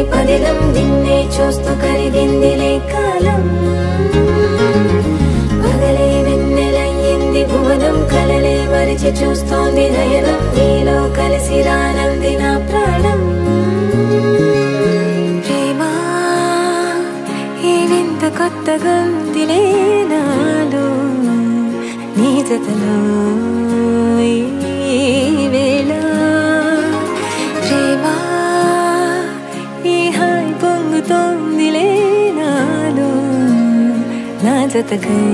పదిలం నిన్నే చూస్తూ కరిగిందిలే కాలం పగలే వెన్నెలయ్యింది భువనం కలలే మరిచి చూస్తోంది నయనం నీలో కలిసి రానంది నా ప్రాణం ప్రేమ ఈ వింత కొత్తగా ఉందిలే నాలో నీ జతలో ఈ వేళ ప్రేమ ఈ హాయి పొంగుతోందిలే నాలో నా జతకై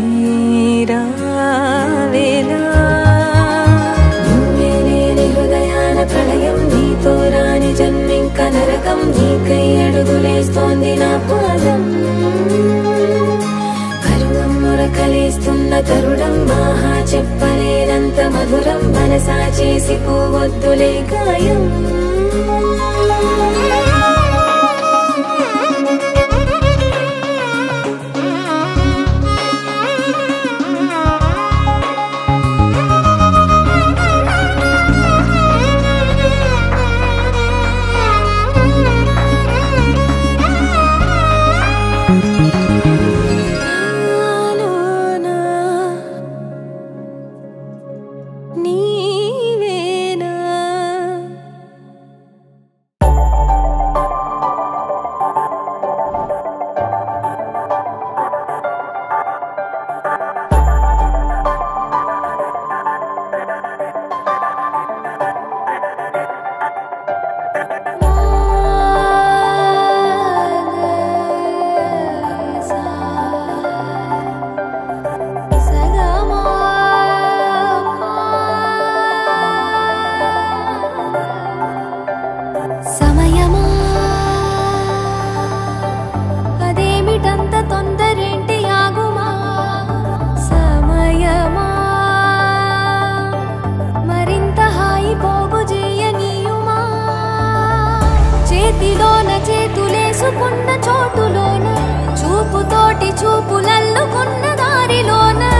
రావేలా నువ్వే లేని హృదయాన ప్రళయం నీతో రాని జన్మింక నరకం నీకై అడుగులేస్తోంది నా పాదం కరుణం మురకలేస్తున్న తరుణం మాహా చెప్పలేనంత మధురం మనసా చేసి పోవద్దులే గాయం నాలోనా నీవేనా సమయమా అదేమిటంత తొందరేంటి ఆగుమా సమయమా మరింత హాయి పోగు చేయనీయుమా చేతిలోన చేతులేసుకున్న చోటులోన చూపుతోటి చూపులల్లుకున్న దారిలోన